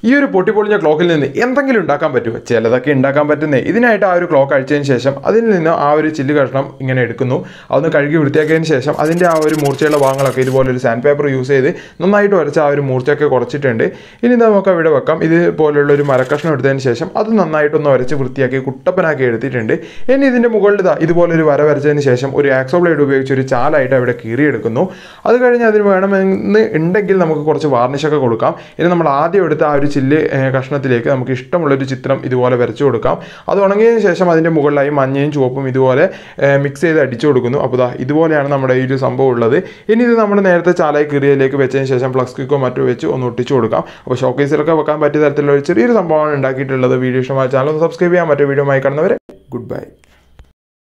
ഈ ഒരു പൊട്ടിപ്പൊളിഞ്ഞ ക്ലോക്കിൽ നിന്ന് എന്തെങ്കിലും ഉണ്ടാക്കാൻ പറ്റുമോ ചിലതൊക്കെ ഉണ്ടാക്കാൻ പറ്റുന്നേ ഇതിനായിട്ട് ആ ഒരു ക്ലോക്ക് അഴിച്ചതിന് ശേഷം അതിൽ നിന്ന് ആ ഒരു ചില്ല് കഷ്ണം ഇങ്ങനെ എടുക്കുന്നു അതൊന്ന് കഴുകി വൃത്തിയാക്കിയതിന് ശേഷം അതിൻ്റെ ആ ഒരു മൂർച്ചയുള്ള ഭാഗങ്ങളൊക്കെ ഇതുപോലെ ഒരു സാൻഡ് പേപ്പർ യൂസ് ചെയ്ത് നന്നായിട്ട് വരച്ച ആ ഒരു മൂർച്ചയൊക്കെ കുറച്ചിട്ടുണ്ട് ഇനി ഇത് നമുക്ക് അവിടെ വെക്കാം ഇതുപോലുള്ള ഒരു മരക്കഷ്ണം എടുത്തതിന് ശേഷം അത് നന്നായിട്ടൊന്ന് വരച്ച് വൃത്തിയാക്കി കുട്ടപ്പനാക്കി എടുത്തിട്ടുണ്ട് ഇനി ഇതിൻ്റെ മുകളിൽ ഇതാ ഇതുപോലെ ഒരു വര വരച്ചതിന് ശേഷം ഒരു ആക്സോ ബ്ലേഡ് ഉപയോഗിച്ച് ഒരു ചാലായിട്ട് അവിടെ കീറിയെടുക്കുന്നു അത് കഴിഞ്ഞ് അതിന് വേണമെന്ന് ഉണ്ടെങ്കിൽ നമുക്ക് കുറച്ച് വാർണിഷൊക്കെ കൊടുക്കാം ഇനി നമ്മൾ ആദ്യം എടുത്ത ആ ഒരു ചില്ല് ഏഹ്, കഷ്ണത്തിലേക്ക് നമുക്ക് ഇഷ്ടമുള്ളൊരു ചിത്രം ഇതുപോലെ വരച്ചു കൊടുക്കാം അത് ഉണങ്ങിയതിന് ശേഷം അതിൻ്റെ മുകളിലായി മഞ്ഞയും ചുവപ്പും ഇതുപോലെ മിക്സ് ചെയ്ത് അടിച്ചു കൊടുക്കുന്നു അപ്പോൾ ദാ ഇതുപോലെയാണ് നമ്മുടെ ഈ ഒരു സംഭവം ഉള്ളത് ഇനി ഇത് നമ്മൾ നേരത്തെ ചാലായി കീറിയതിലേക്ക് വെച്ചതിന് ശേഷം പ്ലസ് കിക്കോ മറ്റോ വെച്ച് ഒന്ന് ഒട്ടിച്ചു കൊടുക്കാം അപ്പോൾ ഷോക്കേസിലൊക്കെ വെക്കാൻ പറ്റിയ തരത്തിലുള്ള ഒരു ചെറിയൊരു സംഭവമാണ് ഉണ്ടാക്കിയിട്ടുള്ളത് വീഡിയോ ഇഷ്ടമായ ചാനൽ ഒന്ന് സബ്സ്ക്രൈബ് ചെയ്യാൻ മറ്റോ വീഡിയോ ആയി കാണുന്നവരെ ഗുഡ് ബൈ